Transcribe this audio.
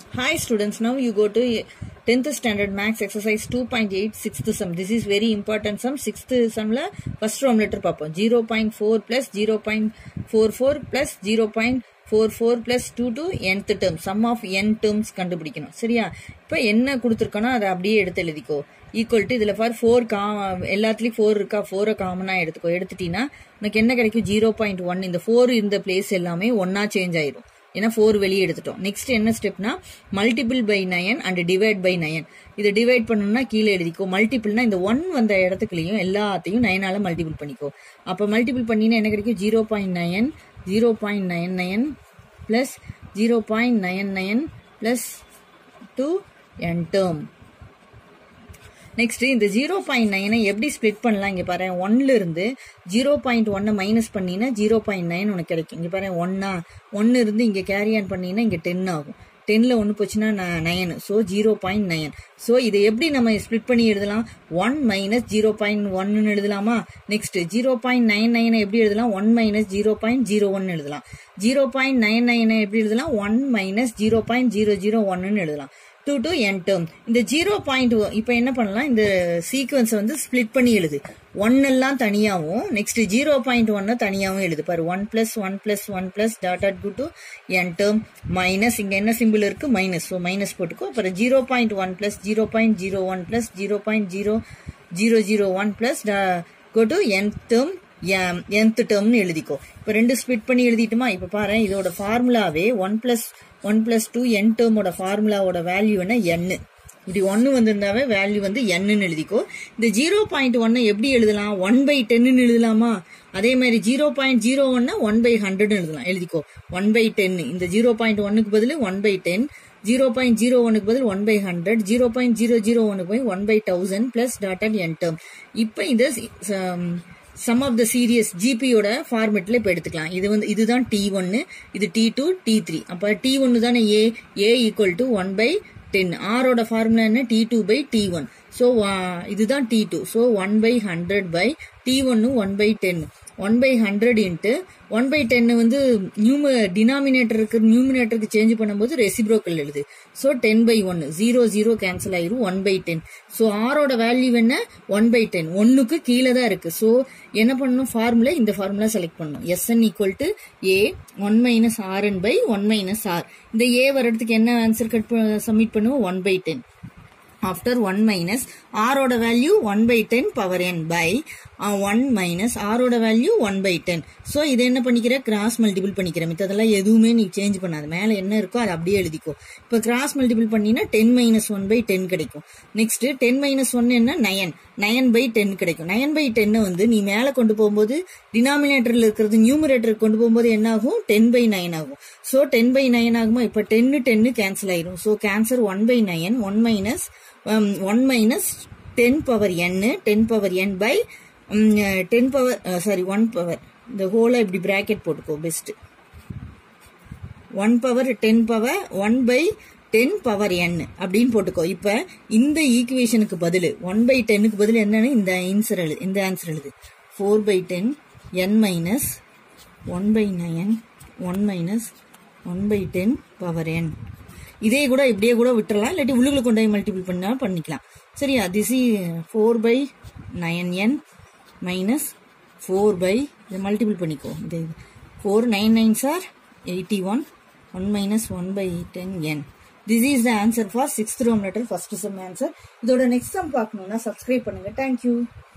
Hi students, now you go to 10th standard max exercise 2.8 6th sum. This is very important sum. 6th sumல first row letter பார்ப்போம் 0.4 plus 0.44 plus 0.44 plus 2 to nth term. Sum of n terms கண்டுபிடிக்கணும் சரியா இப்போ என்ன கொடுத்துருக்கோன்னா அதை அப்படியே எடுத்து எழுதிக்கோ equal to இதில் ஃபார் ஃபோர் கா எல்லாத்துலேயும் ஃபோர் இருக்கா ஃபோரை காமனாக எடுத்துக்கோ எடுத்துட்டீங்கன்னா உனக்கு என்ன கிடைக்கும் ஜீரோ பாயிண்ட் ஒன் இந்த ஃபோர் இந்த பிளேஸ் எல்லாமே ஒன்னா சேஞ்ச் ஆயிரும் ஏன்னா ஃபோர் வெளியே எடுத்துட்டோம் நெக்ஸ்ட் என்ன ஸ்டெப்னா multiple by nine and divide by nine இதை டிவைட் பண்ணணும்னா கீழே எழுதிக்கோ மல்டிபிள்னா இந்த ஒன் வந்த இடத்துக்குலையும் எல்லாத்தையும் நயனால மல்டிபிள் பண்ணிக்கோ அப்போ மல்டிபிள் பண்ணினா என்ன கிடைக்கும் zero point nine zero point nine nine plus zero point nine nine plus two N term next இந்த ஜீரோ பாயிண்ட் நைனை எப்படி ஸ்ப்ளிட் பண்ணலாம் இங்கே பாரு ஒன்ல இருந்து ஜீரோ பாயிண்ட் ஒன்னை மைனஸ் பண்ணினா ஜீரோ பாயிண்ட் நைன் உனக்கு கிடைக்கும் இங்கே பாரு ஒன்னா ஒன்று இருந்து இங்கே கேரி ஆன் பண்ணினா இங்கே டென் ஆகும் டென்னில் ஒன்று போச்சுன்னா nine so zero point nine so இதை எப்படி நம்ம ஸ்ப்ளிட் பண்ணி எழுதலாம் ஒன் மைனஸ் ஜீரோ பாயிண்ட் ஒன்னு எழுதலாமா நெக்ஸ்ட் ஜீரோ பாயிண்ட் நைன் நைனை எப்படி எழுதலாம் one minus zero point zero one எழுதலாம் ஜீரோ பாயிண்ட் நைன் நைனை எப்படி எழுதலாம் one minus zero point zero zero ஒன்னு எழுதலாம் டூ டு என் டேர்ம் இந்த ஜீரோ பாயிண்ட் இப்போ என்ன பண்ணலாம் இந்த சீக்வன்ஸை வந்து ஸ்பிளிட் பண்ணி எழுது ஒன் எல்லாம் தனியாகவும் நெக்ஸ்ட் ஜீரோ பாயிண்ட் ஒன்னு தனியாகவும் எழுது பாரு one plus one plus one plus dot dot கு டு என் டேர்ம் மைனஸ் இங்க என்ன சிம்பிள் இருக்கு மைனஸ் ஸோ மைனஸ் போட்டுக்கோ அப்புறம் zero point one plus zero point zero one plus zero point zero zero zero one plus go to n term nth டேர்ம்னு எழுதிக்கோ இப்போ ரெண்டு ஸ்பிளிட் பண்ணி எழுதிட்டுமா இப்போ பாரு இதோட ஃபார்முலாவே one plus one plus two n டேர்மோட ஃபார்முலாவோட வேல்யூ என்ன என்னு இப்படி ஒன்று வந்திருந்தாவே வேல்யூ வந்து என்னன்னு எழுதிக்கோ இந்த ஜீரோ பாயிண்ட் ஒன்னை எப்படி எழுதலாம் ஒன் பை டென்னு எழுதலாமா அதே மாதிரி ஜீரோ பாயிண்ட் ஜீரோ ஒன்னா ஒன் பை ஹண்ட்ரட் எழுதலாம் எழுதிக்கோ ஒன் பை டென் இந்த ஜீரோ பாயிண்ட் ஒன்னுக்கு பதில் one by ten zero point zero ஒனுக்கு பதில் one by hundred zero point zero zero ஒனுக்கு போய் one by thousand plus dotted n term இப்போ இந்த சம் ஆஃப் த சீரியஸ் ஜிபியோட ஃபார்மெட்ல இப்போ எடுத்துக்கலாம் இது வந்து இதுதான் டி ஒன்னு இது டி டூ டி த்ரீ அப்போ டி ஒன்னு தானே ஏ ஏ equal to one by ten ஆரோட ஃபார்முலா என்ன t two by t one so இதுதான் t two so one by hundred by t ஒன்னு one by ten one by hundred into one by ten வந்து நியூம டினாமினேட்டருக்கு நியூமினேட்டருக்கு சேஞ்ச் பண்ணும்போது reciprocal எழுது so ten by one zero zero cancel ஆயிரும் one by ten so ஆரோட value என்ன ஒன் பை டென் ஒன்னுக்கு கீழே தான் இருக்கு ஸோ என்ன பண்ணணும் ஃபார்முலா இந்த ஃபார்முலா செலக்ட் பண்ணணும் s n equal to a one minus r n by one minus r இந்த ஏ வரதுக்கு என்ன ஆன்சர் கட் சப்மிட் பண்ணுவோம் one by ten after one minus ஆரோட value one by ten power n by one minus ஆரோட value one by ten so இது என்ன பண்ணிக்கிற cross multiple பண்ணிக்கிற மித்ததெல்லாம் எதுவுமே நீ சேஞ்ச் பண்ணாது மேலே என்ன இருக்கோ அதை அப்படியே எழுதிக்கோ இப்போ கிராஸ் மல்டிபிள் பண்ணினா ten minus one by ten கிடைக்கும் நெக்ஸ்ட் டென் மைனஸ் ஒன் என்ன நயன் நயன் பை டென் கிடைக்கும் நயன் பை டென்னை வந்து நீ மேலே கொண்டு போகும்போது டினாமினேட்டரில் இருக்கிறது நியூமரேட்டருக்கு கொண்டு போகும்போது என்ன ஆகும் டென் பை நைன் ஆகும் ஸோ டென் பை நைன் ஆகுமா இப்போ டென்னு டென்னு கேன்சல் ஆயிரும் so cancel one by nine one minus one minus ten power என்னு ten power n by ten power sorry one power இந்த ஹோலை இப்படி பிராக்கெட் போட்டுக்கோ best one power ten power one by ten power n அப்படின்னு போட்டுக்கோ இப்ப இந்த ஈக்குவேஷனுக்கு பதில் ஒன் பை டென்னுக்கு பதில் என்னன்னு இந்த ஆன்சர் எழுது இந்த ஆன்சர் எழுது four by ten n minus one by nine one minus one by ten power n இதே கூட இப்படியே கூட விட்டுறலாம் இல்லாட்டி உள்ளுக்குள்ள கொண்டு போய் மல்டிபிள் பண்ணாலும் பண்ணிக்கலாம் சரியா திஸ் இ four by nine n minus four by இதை மல்டிபிள் பண்ணிக்கோ இது four nine nine sir eighty one one minus one by ten n this is the answer for sixth ரோம் லெட்டர் ஃபர்ஸ்ட் சம் ஆன்சர் இதோட next sum பார்க்கணும்னா subscribe பண்ணுங்க thank you